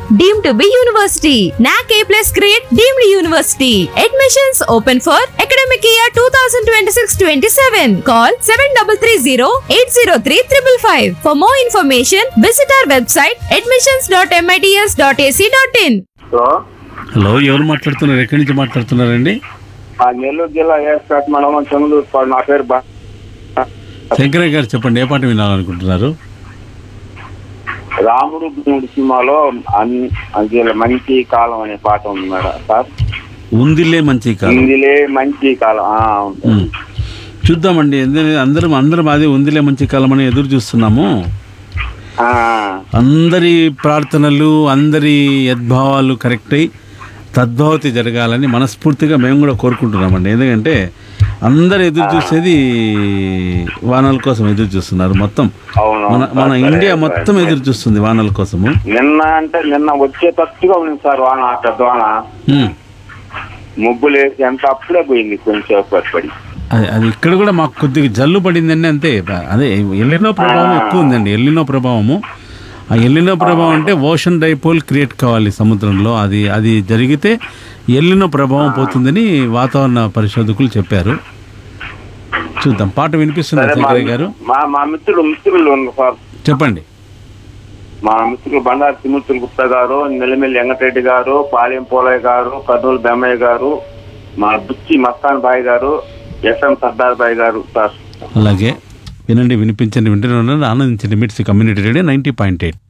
deemed to be university. NAC A plus grade deemed university. Admissions open for academic year 2026-27. Call 7330-803-555. For more information, visit our website admissions.mits.ac.in. Hello hello ఎవరు మాట్లాడుతున్నారు ఎక్కడి నుంచి మాట్లాడుతున్నారండి ఆ నెల్లూరు జిల్లా ఏర్పాటు మండలం చంద్రూరు నా పేరు బా శంకరయ్య గారు చెప్పండి ఏ పాట వినాలనుకుంటున్నారు రాముడు భీముడు సినిమాలో అన్- అది మంచి కాలం అనే పాట ఉంది మేడం సార్ ఉందిలే మంచి కాలం హిందీలే మంచి కాలం ఆ, అవును. ఉమ్. చూద్దామండి ఎందుకంటే అందరం అందరం అదే ఉందిలే మంచి కాలం అని ఎదురు చూస్తున్నాము ఆ, అందరి ప్రార్థనలు అందరి యద్భావాలు కరెక్ట్ అయి తద్భావతి జరగాలని మనస్ఫూర్తిగా మేము కూడా కోరుకుంటున్నామండి ఎందుకంటే అందరు ఎదురు చూసేది వానల కోసం ఎదురు చూస్తున్నారు మొత్తం అవును మన మన సరే, ఇండియా సరే. మొత్తం ఎదురు చూస్తుంది వానల కోసము నిన్న అంటే నిన్న వచ్చేటట్టుగా ఉంది సార్ వాన పెద్ద వాన ఉమ్. ముగ్గులు వేసి ఎంత అప్పుడే పోయింది కొంచెం పడి అది అది ఇక్కడ కూడా మాకు కొద్దిగా జల్లు పడిందండి అంతే అదే ఎల్లినో ప్రభావం ఎక్కువ ఉందండి ఎల్లినో ప్రభావము ఆ ఎల్లినో ప్రభావం అంటే ఓషన్ డైపోల్ క్రియేట్ కావాలి సముద్రంలో అది అది జరిగితే ఎల్లినో ప్రభావం పోతుందని వాతావరణ పరిశోధకులు చెప్పారు చూద్దాం పాట వినిపిస్తుందా సరే మా శంకరయ్య గారు మా మా మిత్రులు మిత్రులు ఉన్నారు సార్ చెప్పండి మా మిత్రులు బండారు తిమ్మూర్తులు గుప్తా గారు నెల్లిమెల్లి వెంకటరెడ్డి గారు పాలెం పోలయ్య గారు కర్నూలు బెమ్మయ్య గారు మా బుచ్చి మస్తాన్ బాయ్ గారు ఎస్ఎం సర్దార్ బాయ్ గారు సార్ అలాగే వినండి వినిపించండి వింటూనే ఉండండి ఆనందించండి MITS community radio ninety point eight